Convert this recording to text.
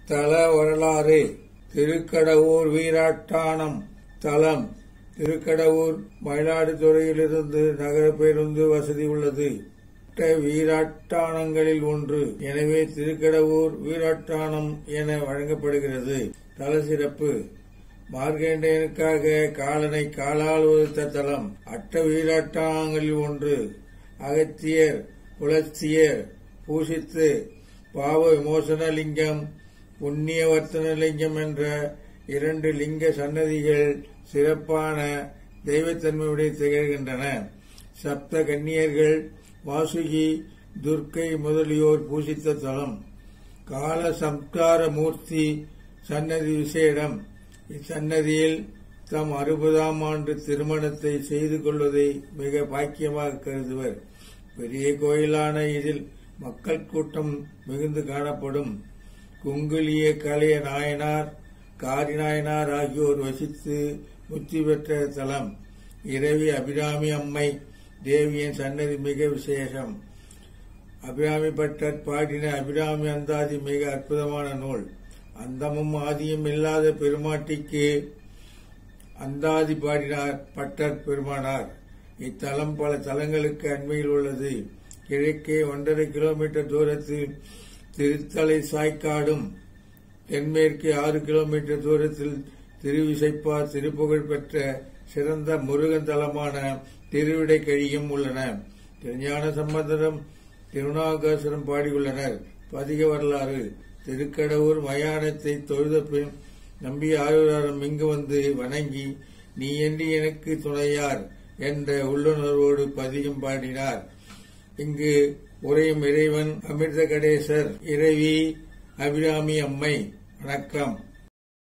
தல வரலாறு திருக்கடவூர் வீராட்டானம் தலம் திருக்கடவூர் மயிலாடுதுறையிலிருந்து நகர பேருந்து வசதி உள்ளது மற்ற வீராட்டானங்களில் ஒன்று எனவே திருக்கடவூர் வீராட்டானம் என வழங்கப்படுகிறது தல சிறப்பு மார்க்கண்டேயனுக்காக காலனை காலால் உதைத்த தலம் அட்ட வீராட்டானங்களில் ஒன்று அகத்தியர் புலஸ்தியர் பூசித்து பாவ விமோசன லிங்கம் புண்ணியவர்த்தன லிங்கம் என்ற இரண்டு லிங்க சன்னதிகள் சிறப்பான தெய்வத்தன்மையுடைய திகழ்கின்றன சப்த கன்னியர்கள் வாசுகி துர்க்கை முதலியோர் பூசித்த தலம் கால சம்ஸ்கார மூர்த்தி சன்னதி விசேடம் இச்சன்னதியில் தம் அறுபதாம் ஆண்டு திருமணத்தை செய்து கொள்வதை மிக பாக்கியமாக கருதுவர் பெரிய கோயிலான இதில் மக்கள் கூட்டம் மிகுந்து காணப்படும் குங்குலிய கலைய நாயனார் காரி நாயனார் ஆகியோர் வசித்து முத்தி பெற்ற தலம் இரவி அபிராமி அம்மை தேவியின் சன்னதி மிக விசேஷம் அபிராமி பட்டர் பாடின அபிராமி அந்தாதி மிக அற்புதமான நூல் அந்தமும் ஆதியும் இல்லாத பெருமாட்டிக்கு அந்தாதி பாடினார் பட்டர் பெருமானார் இத்தலம் பல தலங்களுக்கு அண்மையில் உள்ளது கிழக்கே ஒன்றரை கிலோமீட்டர் தூரத்தில் திருத்தலை சாய்க்காடும் தென்மேற்கே ஆறு கிலோமீட்டர் தூரத்தில் திருவிசைப்பார் திருப்புகழ் பெற்ற சிறந்த முருகன் தலமான திருவிடைக்கழியும் உள்ளன திருஞான சம்பந்தரும் திருநாகேஸ்வரம் பாடியுள்ளனர் பதிக வரலாறு திருக்கடவுர் மயானத்தை தொழுத பின் நம்பி ஆயுராரம் இங்கு வந்து வணங்கி நீ என்று எனக்கு துணையார் என்ற உள்ளுணர்வோடு பதிகம் பாடினார் இங்கு உரையும் இறைவன் அமிர்த கடேசர் இறைவி அபிராமி அம்மை வணக்கம்